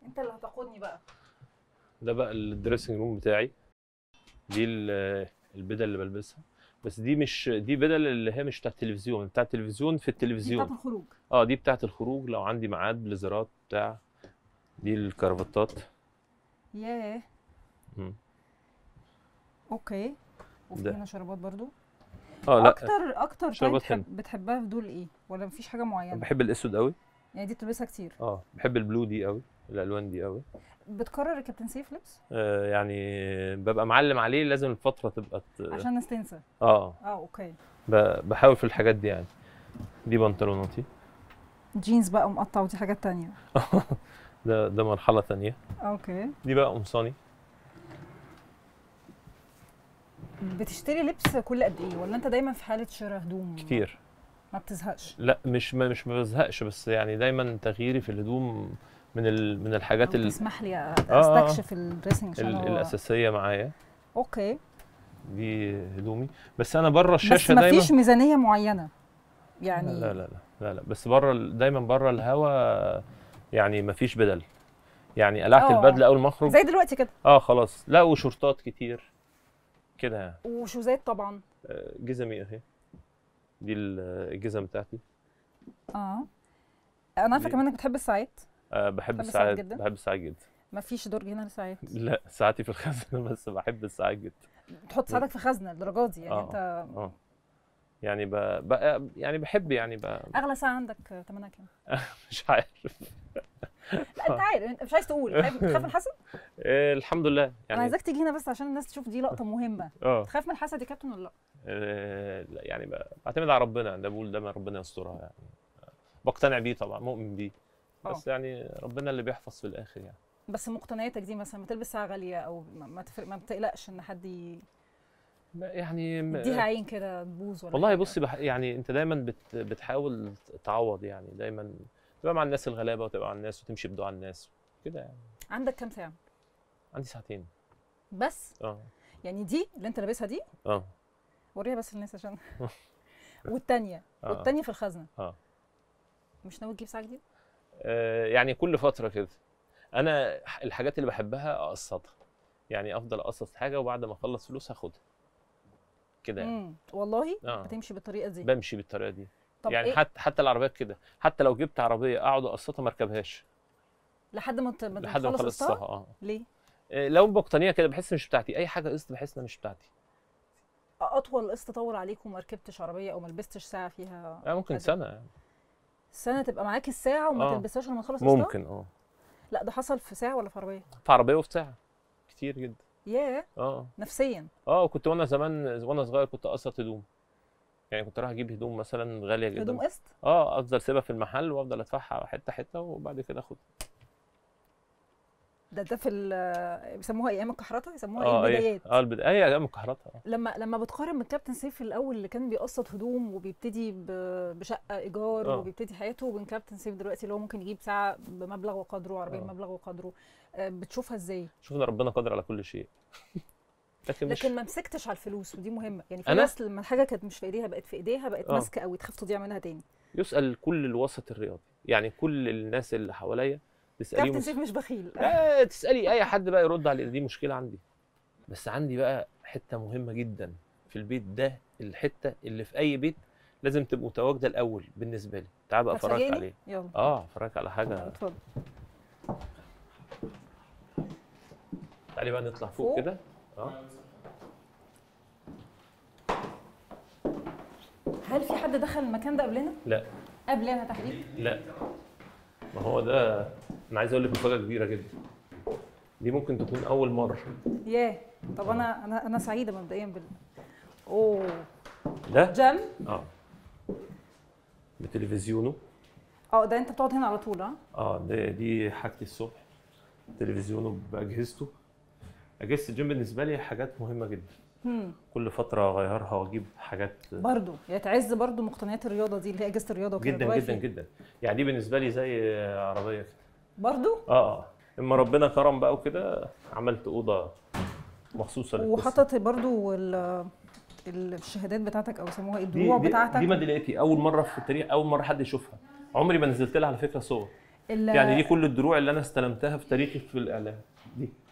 انت اللي هتقودني بقى ده بقى الدريسنج روم بتاعي دي ال- البدل اللي بلبسها بس دي مش دي بدل اللي هي مش بتاعت التلفزيون بتاعت التلفزيون في دي التلفزيون بتاعت الخروج اه دي بتاعت الخروج لو عندي ميعاد بليزرات بتاع دي الكرافتات ياه مم. اوكي وفي ده. هنا شرابات برضو اه لا اكتر اكتر طيب شرابات بتحب بتحبها في دول ايه ولا مفيش حاجه معينه بحب الاسود قوي يعني دي بتلبسها كتير اه بحب البلو دي قوي الالوان دي قوي بتكرر الكابتن سيف لبس آه يعني ببقى معلم عليه لازم الفتره تبقى ت... عشان الناس تنسى اه اه اوكي ب- بحاول في الحاجات دي يعني دي بنطلوناتي جينز بقى مقطع ودي حاجات تانية ده ده مرحله تانية اوكي دي بقى قمصاني بتشتري لبس كل قد ايه ولا انت دايما في حاله شراء هدوم كتير ما بتزهقش لا مش ما مش ما بزهقش بس يعني دايما تغييري في الهدوم من ال... من الحاجات أو ال... تسمح لي آه، آه. استكشف الدريسنج عشان ال... هو الاساسيه معايا اوكي دي هدومي بس انا بره بس الشاشه ما دايما فيش ميزانيه معينه يعني لا لا لا لا, لا. بس بره ال- دايما بره الهوا يعني ما فيش بدل يعني قلعت آه. البدله اول ما اخرج زي دلوقتي كده اه خلاص لا وشورتات كتير كده يعني وشوزات طبعا آه، جزمي اهي دي ال- الجزم بتاعتي اه انا عارفه دي- كمان انك بتحب الساعات أه بحب بتحب الساعات الساعات جدا؟ بحب الساعات جدا ما فيش درج هنا للساعات لا ساعتي في الخزنه بس بحب الساعات جدا تحط ساعتك في خزنه الدرجات دي يعني آه. انت اه يعني ب... ب... يعني بحب يعني ب... اغلى ساعه عندك ثمنها كام مش عارف لا انت عارف انت مش عايز تقول خايف- بتخاف من الحسد آه الحمد لله انا يعني عايزاك تيجي هنا بس عشان الناس تشوف دي لقطه مهمه اه تخاف من الحسد يا كابتن ولا لا آه، لا، يعني ب- بعتمد على ربنا ده بقول دايما ربنا يسترها يعني بقتنع بيه طبعا مؤمن بيه آه. بس يعني ربنا اللي بيحفظ في الاخر يعني بس مقتنياتك دي مثلا ما تلبس ساعه غاليه او ما, ما, تفرق ما بتقلقش ان حد ي- ما- يعني م- يديها عين كده تبوظ ولا والله حاجة. بصي بح... يعني انت دايما بت... بتحاول تعوض يعني دايما تبقى مع الناس الغلابه وتبقى مع الناس وتمشي بدعاء الناس كده يعني عندك كام ساعه عندي ساعتين بس اه يعني دي اللي انت لابسها دي اه وريها بس للناس عشان والتانية آه. والتانية في الخزنة اه مش ناوي تجيب ساعة جديدة؟ آه، يعني كل فتره كده انا الحاجات اللي بحبها اقسطها يعني افضل اقسط حاجه وبعد ما اخلص فلوس هاخدها كده يعني امم والله آه. بتمشي بالطريقة دي بمشي بالطريقه دي طب يعني إيه؟ حتى حتى العربيات كده حتى لو جبت عربيه اقعد اقسطها ما اركبهاش لحد ما ت- ما لحد ما تخلص اخلص قسطها؟ قسطها اه ليه؟ آه، لو بقتنيه كده بحس مش بتاعتي اي حاجه قسط بحس انها مش بتاعتي اطول قسط طول عليك وما ركبتش عربية او ما لبستش ساعة فيها آه ممكن حاجة. سنه يعني. سنة تبقى معاك الساعة وما آه. تلبسهاش لما تخلص قسطها؟ ممكن اه لا ده حصل في ساعة ولا في عربية؟ في عربيه وفي ساعه كتير جدا ياه اه نفسيا اه كنت وانا زمان وانا صغير كنت اقسط هدوم يعني كنت اروح اجيب هدوم مثلا غاليه جدا هدوم قسط اه افضل سيبها في المحل وافضل ادفعها حته حته وبعد كده اخد ده ده في ال- بيسموها ايام الكحرطة يسموها اه ايه ايه البدايات اه البدايه ايه ايام الكهرباء آه. لما لما بتقارن من كابتن سيف الاول اللي كان بيقسط هدوم وبيبتدي ب- بشقه ايجار آه. وبيبتدي حياته وبين كابتن سيف دلوقتي اللي هو ممكن يجيب ساعه بمبلغ وقدره عربيه آه. بمبلغ وقدره آه، بتشوفها ازاي شوفنا ربنا قادر على كل شيء لكن مش لكن ما مسكتش على الفلوس ودي مهمه يعني في أنا؟ ناس لما الحاجه كانت مش في ايديها بقت في ايديها بقت آه. ماسكه قوي تخاف تضيع منها تاني يسال كل الوسط الرياضي يعني كل الناس اللي حواليا تساليهم كابتن سيف مش بخيل آه تسالي اي حد بقى يرد على دي مشكله عندي بس عندي بقى حته مهمه جدا في البيت ده الحته اللي في اي بيت لازم تبقى متواجده الاول بالنسبه لي تعال بقى افرجك هتفاجئني؟ عليه يلا اه افرجك على حاجه اتفضل تعالي بقى نطلع فوق فوق؟ كده اه هل في حد دخل المكان ده قبلنا لا قبلنا تحديدا لا ما هو ده انا عايز اقول لك مفاجاه كبيره جدا دي ممكن تكون اول مره ياه طب انا انا انا سعيده مبدئيا بال اوه ده جم اه بتلفزيونه اه ده انت بتقعد هنا على طول ها اه ده دي حاجتي الصبح تلفزيونه باجهزته اجهزه الجيم بالنسبه لي حاجات مهمه جدا هم كل فتره اغيرها واجيب حاجات برضو يعني تعز برضو مقتنيات الرياضه دي اللي هي اجهزه الرياضه وكده جدا رواية جدا فيها. جدا يعني دي بالنسبه لي زي عربيه كده برضو اه اه اما ربنا كرم بقى وكده عملت اوضه مخصوصه للقصة. وحطت برضو ال- الشهادات بتاعتك او يسموها ايه دي الدروع دي, بتاعتك دي ميداليتي اول مره في التاريخ اول مره حد يشوفها عمري ما نزلت لها على فكره صور ال- يعني دي كل الدروع اللي انا استلمتها في تاريخي في الاعلام دي